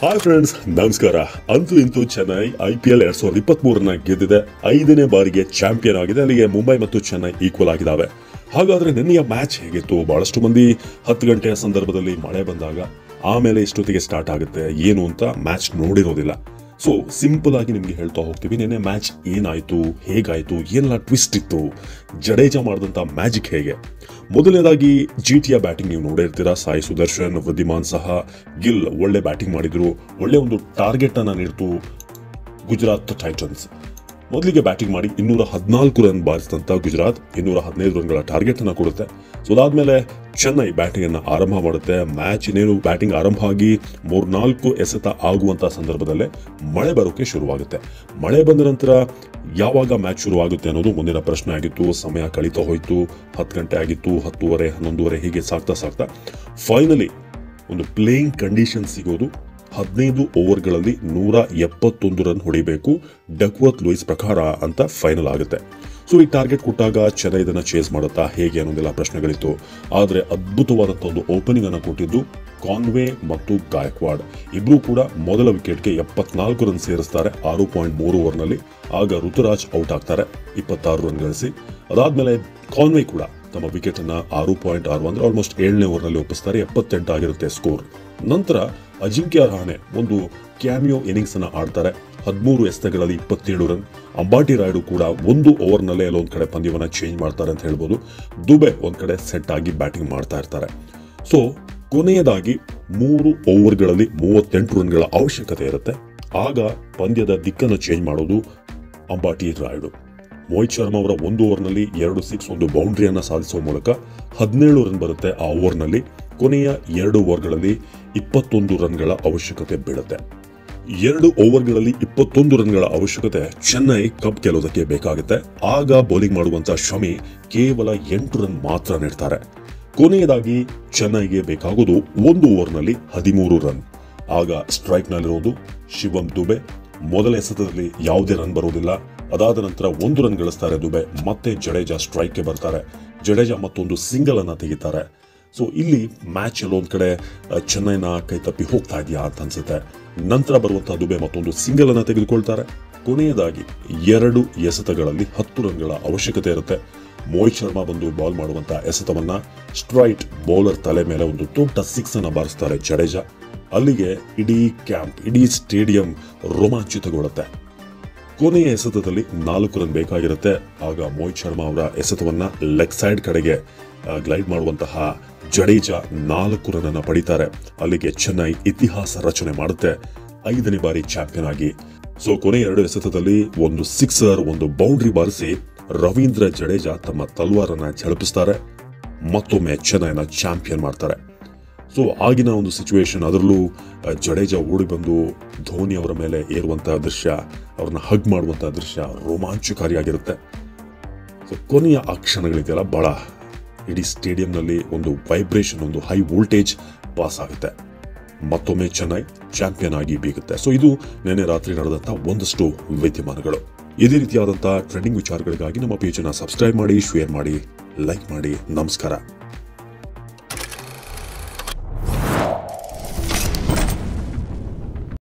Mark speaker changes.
Speaker 1: hi friends ನಮಸ್ಕಾರ ಅಂತೂ ಇಂತೂ ಚೆನ್ನೈ ಐ ಪಿ ಎಲ್ ಎರಡ್ ಸಾವಿರದ ಇಪ್ಪತ್ತ್ ಮೂರನ್ನ ಗೆದ್ದಿದೆ ಐದನೇ ಬಾರಿಗೆ ಚಾಂಪಿಯನ್ ಆಗಿದೆ ಅಲ್ಲಿಗೆ ಮುಂಬೈ ಮತ್ತು ಚೆನ್ನೈ ಈಕ್ವಲ್ ಆಗಿದ್ದಾವೆ ಹಾಗಾದ್ರೆ ನಿನ್ನೆಯ ಮ್ಯಾಚ್ ಹೇಗಿತ್ತು ಬಹಳಷ್ಟು ಮಂದಿ ಹತ್ತು ಗಂಟೆಯ ಸಂದರ್ಭದಲ್ಲಿ ಮಳೆ ಬಂದಾಗ ಆಮೇಲೆ ಇಷ್ಟೊತ್ತಿಗೆ ಸ್ಟಾರ್ಟ್ ಆಗುತ್ತೆ ಏನು ಅಂತ ಮ್ಯಾಚ್ ನೋಡಿರೋದಿಲ್ಲ ಸೊ ಸಿಂಪಲ್ ಆಗಿ ನಿಮ್ಗೆ ಹೇಳ್ತಾ ಹೋಗ್ತೀವಿ ನಿನ್ನೆ ಮ್ಯಾಚ್ ಏನಾಯ್ತು ಹೇಗಾಯ್ತು ಏನೆಲ್ಲ ಟ್ವಿಸ್ಟ್ ಇತ್ತು ಜಡೇಜಾ ಮಾಡಿದಂಥ ಮ್ಯಾಜಿಕ್ ಹೇಗೆ ಮೊದಲನೇದಾಗಿ ಜಿ ಟಿಯ ಬ್ಯಾಟಿಂಗ್ ನೀವು ನೋಡಿರ್ತೀರಾ ಸಾಯಿ ಸುದರ್ಶನ್ ವೃದ್ಧಿಮಾನ್ ಸಹ ಗಿಲ್ ಒಳ್ಳೆ ಬ್ಯಾಟಿಂಗ್ ಮಾಡಿದ್ರು ಒಳ್ಳೆ ಒಂದು ಟಾರ್ಗೆಟ್ ಅನ್ನ ನೀಡ್ತು ಗುಜರಾತ್ ಟೈಟನ್ಸ್ ಮೊದಲಿಗೆ ಬ್ಯಾಟಿಂಗ್ ಮಾಡಿ ಇನ್ನೂರ ಹದಿನಾಲ್ಕು ರನ್ ಬಾರಿಸಿದಂಥ ಗುಜರಾತ್ ಇನ್ನೂರ ಹದಿನೈದು ರನ್ಗಳ ಟಾರ್ಗೆಟ್ ಅನ್ನ ಕೊಡುತ್ತೆ ಸೊ ಅದಾದ್ಮೇಲೆ ಚೆನ್ನೈ ಬ್ಯಾಟಿಂಗ್ ಅನ್ನ ಆರಂಭ ಮಾಡುತ್ತೆ ಮ್ಯಾಚ್ ಇನ್ನೇನು ಬ್ಯಾಟಿಂಗ್ ಆರಂಭ ಆಗಿ ಮೂರ್ನಾಲ್ಕು ಎಸೆತ ಆಗುವಂತ ಸಂದರ್ಭದಲ್ಲೇ ಮಳೆ ಬರೋಕೆ ಶುರುವಾಗುತ್ತೆ ಮಳೆ ಬಂದ ನಂತರ ಯಾವಾಗ ಮ್ಯಾಚ್ ಶುರುವಾಗುತ್ತೆ ಅನ್ನೋದು ಮುಂದಿನ ಪ್ರಶ್ನೆ ಆಗಿತ್ತು ಸಮಯ ಕಳೀತಾ ಹೋಯ್ತು ಹತ್ತು ಗಂಟೆ ಆಗಿತ್ತು ಹತ್ತುವರೆ ಹನ್ನೊಂದುವರೆ ಹೀಗೆ ಸಾಗ್ತಾ ಸಾಗ್ತಾ ಫೈನಲಿ ಒಂದು ಪ್ಲೇಯಿಂಗ್ ಕಂಡೀಷನ್ ಸಿಗೋದು ಹದಿನೈದು ಓವರ್ಗಳಲ್ಲಿ ನೂರ ಎಪ್ಪತ್ತೊಂದು ರನ್ ಹೊಡಿಬೇಕು ಡಕ್ವರ್ತ್ ಲೂಯಿಸ್ ಪ್ರಕಾರ ಅಂತ ಫೈನಲ್ ಆಗುತ್ತೆ ಸೊ ಈ ಟಾರ್ಗೆಟ್ ಕೊಟ್ಟಾಗ ಚೆನ್ನೈ ಇದನ್ನ ಚೇಸ್ ಮಾಡುತ್ತಾ ಹೇಗೆ ಅನ್ನೋದೆಲ್ಲ ಪ್ರಶ್ನೆಗಳಿತ್ತು ಆದರೆ ಅದ್ಭುತವಾದಂಥ ಒಂದು ಓಪನಿಂಗ್ ಅನ್ನು ಕೊಟ್ಟಿದ್ದು ಕಾನ್ವೆ ಮತ್ತು ಗಾಯಕ್ವಾಡ್ ಇಬ್ರು ಕೂಡ ಮೊದಲ ವಿಕೆಟ್ಗೆ ಎಪ್ಪತ್ನಾಲ್ಕು ರನ್ ಸೇರಿಸ್ತಾರೆ ಆರು ಪಾಯಿಂಟ್ ಮೂರು ಓವರ್ನಲ್ಲಿ ಆಗ ಋತುರಾಜ್ ಔಟ್ ಆಗ್ತಾರೆ ಇಪ್ಪತ್ತಾರು ರನ್ ಗಳಿಸಿ ಅದಾದ್ಮೇಲೆ ಕಾನ್ವೆ ಕೂಡ ತಮ್ಮ ವಿಕೆಟ್ ಅನ್ನ ಆರು ಪಾಯಿಂಟ್ ಆರು ಅಂದ್ರೆ ಆಲ್ಮೋಸ್ಟ್ ಏಳನೇ ಓವರ್ನಲ್ಲಿ ಒಪ್ಪಿಸ್ತಾರೆ ಎಪ್ಪತ್ತೆಂಟು ಆಗಿರುತ್ತೆ ಸ್ಕೋರ್ ನಂತರ ಅಜಿಂಕ್ಯ ರಹಾನೆ ಒಂದು ಕ್ಯಾಮಿಯೋ ಇನ್ನಿಂಗ್ಸ್ ಅನ್ನ ಆಡ್ತಾರೆ ಹದಿಮೂರು ಎಸೆತಗಳಲ್ಲಿ ಇಪ್ಪತ್ತೇಳು ರನ್ ಅಂಬಾಟಿ ರಾಯ್ಡು ಕೂಡ ಒಂದು ಓವರ್ನಲ್ಲೇ ಎಲ್ಲೊಂದ್ ಕಡೆ ಪಂದ್ಯವನ್ನ ಚೇಂಜ್ ಮಾಡ್ತಾರೆ ಅಂತ ಹೇಳ್ಬೋದು ದುಬೆ ಒಂದ್ ಕಡೆ ಸೆಟ್ ಆಗಿ ಬ್ಯಾಟಿಂಗ್ ಮಾಡ್ತಾ ಇರ್ತಾರೆ ಸೊ ಕೊನೆಯದಾಗಿ ಮೂರು ಓವರ್ಗಳಲ್ಲಿ ಮೂವತ್ತೆಂಟು ರನ್ಗಳ ಅವಶ್ಯಕತೆ ಇರುತ್ತೆ ಆಗ ಪಂದ್ಯದ ದಿಕ್ಕನ್ನು ಚೇಂಜ್ ಮಾಡೋದು ಅಂಬಾಟಿ ರಾಯ್ಡು ಮೋಹಿತ್ ಶರ್ಮಾ ಅವರ ಒಂದು ಓವರ್ನಲ್ಲಿ ಎರಡು ಸಿಕ್ಸ್ ಒಂದು ಬೌಂಡ್ರಿಯನ್ನ ಸಾಧಿಸುವ ಮೂಲಕ ಹದಿನೇಳು ರನ್ ಬರುತ್ತೆ ಆ ಓವರ್ನಲ್ಲಿ ಕೊನೆಯ ಎರಡು ಓವರ್ಗಳಲ್ಲಿ ಇಪ್ಪತ್ತೊಂದು ರನ್ಗಳ ಅವಶ್ಯಕತೆ ಬೀಳುತ್ತೆ ಎರಡು ಓವರ್ಗಳಲ್ಲಿ ಇಪ್ಪತ್ತೊಂದು ರನ್ಗಳ ಅವಶ್ಯಕತೆ ಚೆನ್ನೈ ಕಪ್ ಗೆಲ್ಲೋದಕ್ಕೆ ಬೇಕಾಗುತ್ತೆ ಆಗ ಬೌಲಿಂಗ್ ಮಾಡುವಂತ ಶಮಿ ಕೇವಲ ಎಂಟು ರನ್ ಮಾತ್ರ ನೀಡ್ತಾರೆ ಕೊನೆಯದಾಗಿ ಚೆನ್ನೈಗೆ ಬೇಕಾಗೋದು ಒಂದು ಓವರ್ನಲ್ಲಿ ಹದಿಮೂರು ರನ್ ಆಗ ಸ್ಟ್ರೈಕ್ನಲ್ಲಿರೋದು ಶಿವಂ ದುಬೆ ಮೊದಲ ಎಸೆತದಲ್ಲಿ ಯಾವುದೇ ರನ್ ಬರುವುದಿಲ್ಲ ಅದಾದ ನಂತರ ಒಂದು ರನ್ ಗಳಿಸ್ತಾರೆ ದುಬೆ ಮತ್ತೆ ಜಡೇಜಾ ಸ್ಟ್ರೈಕ್ಗೆ ಬರ್ತಾರೆ ಜಡೇಜಾ ಮತ್ತೊಂದು ಸಿಂಗಲ್ ಅನ್ನ ತೆಗಿತಾರೆ ಸೊ ಇಲ್ಲಿ ಮ್ಯಾಚ್ ಎಲ್ಲೊಂದ್ ಕಡೆ ಅ, ಚೆನ್ನೈನ ಕೈ ತಪ್ಪಿ ಹೋಗ್ತಾ ಇದೆಯಾ ಅಂತ ಅನ್ಸುತ್ತೆ ನಂತರ ಬರುವಂತಹ ದುಬೆ ಮತ್ತೊಂದು ಸಿಂಗಲ್ ಅನ್ನ ತೆಗೆದುಕೊಳ್ತಾರೆ ಕೊನೆಯದಾಗಿ ಎರಡು ಎಸೆತಗಳಲ್ಲಿ ಹತ್ತು ರನ್ಗಳ ಅವಶ್ಯಕತೆ ಇರುತ್ತೆ ಮೋಹಿತ್ ಶರ್ಮಾ ಬಂದು ಬಾಲ್ ಮಾಡುವಂತಹ ಎಸೆತವನ್ನ ಸ್ಟ್ರೈಟ್ ಬೌಲರ್ ತಲೆ ಮೇಲೆ ಒಂದು ದೊಡ್ಡ ಸಿಕ್ಸ್ ಅನ್ನ ಬಾರಿಸ್ತಾರೆ ಜಡೇಜಾ ಅಲ್ಲಿಗೆ ಇಡೀ ಕ್ಯಾಂಪ್ ಇಡೀ ಸ್ಟೇಡಿಯಂ ರೋಮಾಂಚಿತಗೊಳ್ಳುತ್ತೆ ಕೊನೆಯ ಎಸೆತದಲ್ಲಿ ನಾಲ್ಕು ರನ್ ಬೇಕಾಗಿರುತ್ತೆ ಆಗ ಮೋಹಿತ್ ಶರ್ಮಾ ಅವರ ಎಸೆತವನ್ನ ಲೆಗ್ ಸೈಡ್ ಕಡೆಗೆ ಗ್ಲೈಡ್ ಮಾಡುವಂತಹ ಜಡೇಜಾ ನಾಲ್ಕು ರನ್ ಅನ್ನ ಪಡಿತಾರೆ ಅಲ್ಲಿಗೆ ಚೆನ್ನೈ ಇತಿಹಾಸ ರಚನೆ ಮಾಡುತ್ತೆ ಐದನೇ ಬಾರಿ ಚಾಂಪಿಯನ್ ಆಗಿ ಸೊ ಕೊನೆ ಎರಡು ಎಸೆತದಲ್ಲಿ ಒಂದು ಸಿಕ್ಸರ್ ಒಂದು ಬೌಂಡ್ರಿ ಬಾರಿಸಿ ರವೀಂದ್ರ ಜಡೇಜಾ ತಮ್ಮ ತಲ್ವಾರನ್ನ ಝಳಪಿಸ್ತಾರೆ ಮತ್ತೊಮ್ಮೆ ಚೆನ್ನೈನ ಚಾಂಪಿಯನ್ ಮಾಡ್ತಾರೆ ಸೊ ಆಗಿನ ಒಂದು ಸಿಚುವೇಶನ್ ಅದರಲ್ಲೂ ಅಹ್, ಜಡೇಜಾ ಓಡಿ ಬಂದು ಧೋನಿ ಅವರ ಮೇಲೆ ಏರುವಂತಹ ದೃಶ್ಯ ಅವ್ರನ್ನ ಹಗ್ ಮಾಡುವಂತಹ ದೃಶ್ಯ ರೋಮಾಂಚಕಾರಿಯಾಗಿರುತ್ತೆ ಸೊ ಕೊನೆಯ ಆ ಕ್ಷಣಗಳಿದೆಯಲ್ಲ ಬಹಳ ಇಡೀ ಸ್ಟೇಡಿಯಂನಲ್ಲಿ ಒಂದು ವೈಬ್ರೇಷನ್ ಒಂದು ಹೈ ವೋಲ್ಟೇಜ್ ಪಾಸ್ ಆಗುತ್ತೆ ಮತ್ತೊಮ್ಮೆ ಚೆನ್ನೈ ಚಾಂಪಿಯನ್ ಆಗಿ ಬೀಗುತ್ತೆ ಸೊ ಇದು ನಿನ್ನೆ ರಾತ್ರಿ ನಡೆದಂತಹ ಒಂದಷ್ಟು ವಿದ್ಯಮಾನಗಳು ಇದೇ ರೀತಿಯಾದಂತಹ ಟ್ರೆಂಡಿಂಗ್ ವಿಚಾರಗಳಿಗಾಗಿ ನಮ್ಮ ಪೇಜನ್ನು ಸಬ್ಸ್ಕ್ರೈಬ್ ಮಾಡಿ ಶೇರ್ ಮಾಡಿ ಲೈಕ್ ಮಾಡಿ ನಮಸ್ಕಾರ